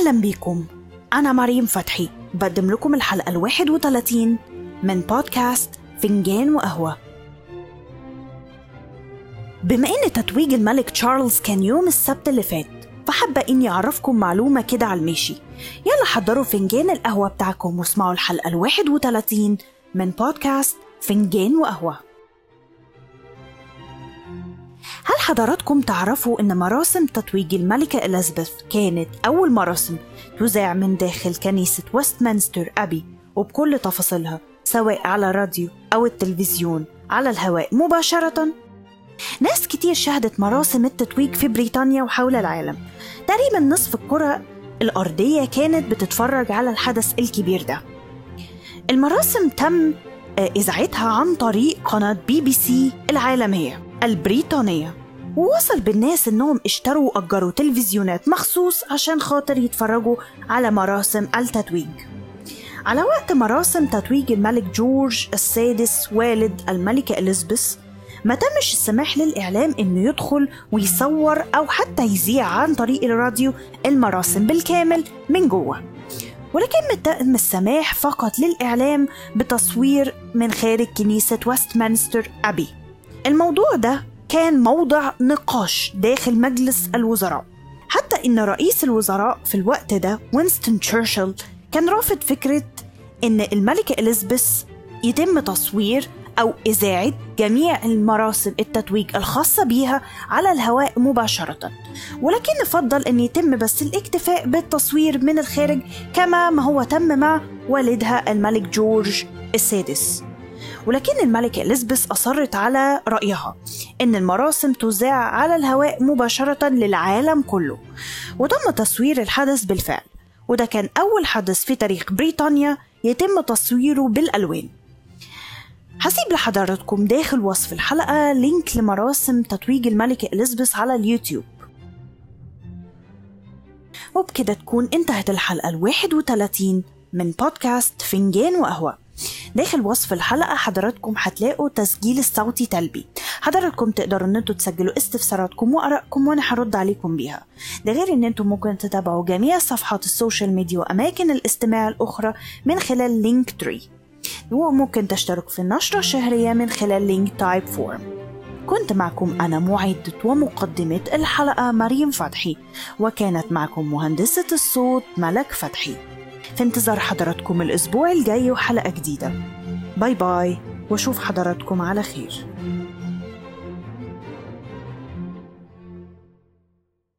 أهلا بيكم أنا مريم فتحي بقدم لكم الحلقة الواحد وثلاثين من بودكاست فنجان وقهوة بما إن تتويج الملك تشارلز كان يوم السبت اللي فات فحابة إني أعرفكم معلومة كده على الماشي يلا حضروا فنجان القهوة بتاعكم واسمعوا الحلقة الواحد وثلاثين من بودكاست فنجان وقهوة هل حضراتكم تعرفوا أن مراسم تتويج الملكة إليزابيث كانت أول مراسم تذاع من داخل كنيسة ويستمنستر أبي وبكل تفاصيلها سواء على الراديو أو التلفزيون على الهواء مباشرة؟ ناس كتير شهدت مراسم التتويج في بريطانيا وحول العالم تقريبا نصف الكرة الأرضية كانت بتتفرج على الحدث الكبير ده المراسم تم إذاعتها عن طريق قناة بي بي سي العالمية البريطانية ووصل بالناس إنهم اشتروا وأجروا تلفزيونات مخصوص عشان خاطر يتفرجوا على مراسم التتويج على وقت مراسم تتويج الملك جورج السادس والد الملكة إليزابيث ما تمش السماح للإعلام إنه يدخل ويصور أو حتى يذيع عن طريق الراديو المراسم بالكامل من جوه ولكن تم السماح فقط للإعلام بتصوير من خارج كنيسة ويستمنستر أبي الموضوع ده كان موضع نقاش داخل مجلس الوزراء حتى إن رئيس الوزراء في الوقت ده وينستون تشرشل كان رافض فكرة إن الملكة إليزابيث يتم تصوير أو إذاعة جميع المراسم التتويج الخاصة بيها على الهواء مباشرة ولكن فضل أن يتم بس الاكتفاء بالتصوير من الخارج كما ما هو تم مع والدها الملك جورج السادس ولكن الملكة إليزابيث أصرت على رأيها إن المراسم تذاع على الهواء مباشرة للعالم كله وتم تصوير الحدث بالفعل وده كان أول حدث في تاريخ بريطانيا يتم تصويره بالألوان هسيب لحضراتكم داخل وصف الحلقة لينك لمراسم تتويج الملكة إليزابيث على اليوتيوب وبكده تكون انتهت الحلقة الواحد وثلاثين من بودكاست فنجان وقهوة داخل وصف الحلقة حضراتكم هتلاقوا تسجيل الصوتي تلبي حضراتكم تقدروا ان انتوا تسجلوا استفساراتكم وارائكم وانا هرد عليكم بيها ده غير ان انتوا ممكن تتابعوا جميع صفحات السوشيال ميديا واماكن الاستماع الاخرى من خلال لينك تري وممكن تشترك في النشرة الشهرية من خلال لينك تايب فورم كنت معكم أنا معدة ومقدمة الحلقة مريم فتحي وكانت معكم مهندسة الصوت ملك فتحي في انتظار حضراتكم الأسبوع الجاي وحلقة جديدة باي باي واشوف حضراتكم على خير